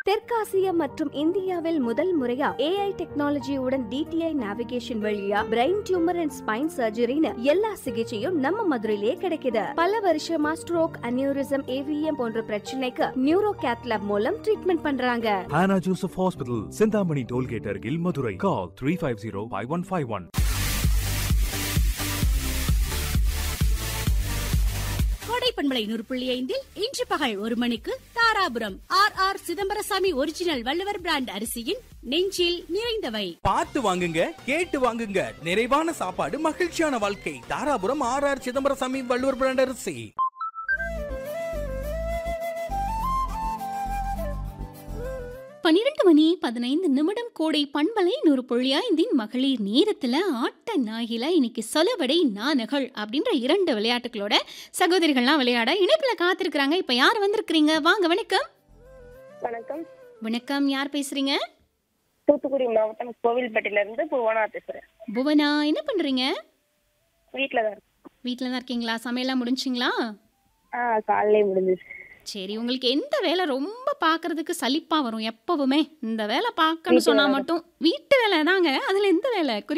தெற்காசியா மற்றும் இந்தியாவில் முதல் முறையா ஏஐ டெக்னாலஜியுடன் டிடிஐ நேவிகேஷன் வழியா பிரெயின் டியூமர் அண்ட் ஸ்பைன் சர்ஜரின்னு எல்லா சிகிச்சையும் நம்ம மதுரையிலேயே கிடைக்குது பல வருஷமா ஸ்ட்ரோக் அனியூரிசம் ஏவிஎம் போன்ற பிரச்சனைக்கு நியூரோ கேத்லாப் மூலம் ட்ரீட்மெண்ட் பண்றாங்க Hannah Joseph Hospital, Sindhamani Tollgate, Argil, Madurai. Call 350 5151. கோடை பண்பலை நூறு புள்ளி ஐந்தில் இன்று பகல் ஒரு மணிக்கு Dharapuram R R Chidambarasamy original Valluvar brand அரிசியின் நெஞ்சில் நிறைந்தவை பார்த்து வாங்குங்க கேட்டு வாங்குங்க நிறைவான சாப்பாடு மகிழ்ச்சியான வாழ்க்கை Dharapuram R R Chidambarasamy Valluvar brand அரிசி பன்னிரண்டு மணி பதினைந்து நிமிடம் கோடை பண்பலை நூறு புள்ளி ஐந்தின் மகளிர் நேரத்துல ஆட்ட நாயில இன்னைக்கு சொலவடை நானகள் அப்படின்ற இரண்டு விளையாட்டுகளோட சகோதரிகள்லாம் விளையாட இணைப்புல காத்திருக்கிறாங்க இப்ப யார் வந்திருக்கிறீங்க வாங்க வணக்கம் வணக்கம் வணக்கம் யார் பேசுறீங்க தூத்துக்குடி மாவட்டம் கோவில்பட்டில இருந்து புவனா பேசுறேன் புவனா என்ன பண்றீங்க வீட்டுல தான் இருக்கேன். வீட்டில் தான் இருக்கீங்களா சமையல்லாம் முடிஞ்சிங்களா ஆ காலையிலே முடிஞ்சிச்சு சரி உங்களுக்கு எந்த வேலை ரொம்ப பார்க்கறதுக்கு சலிப்பா வரும் எப்பவுமே இந்த வேலை பார்க்கணும்னு சொன்னா மட்டும் வீட்டு வேலை தாங்க அதுல எந்த வேலை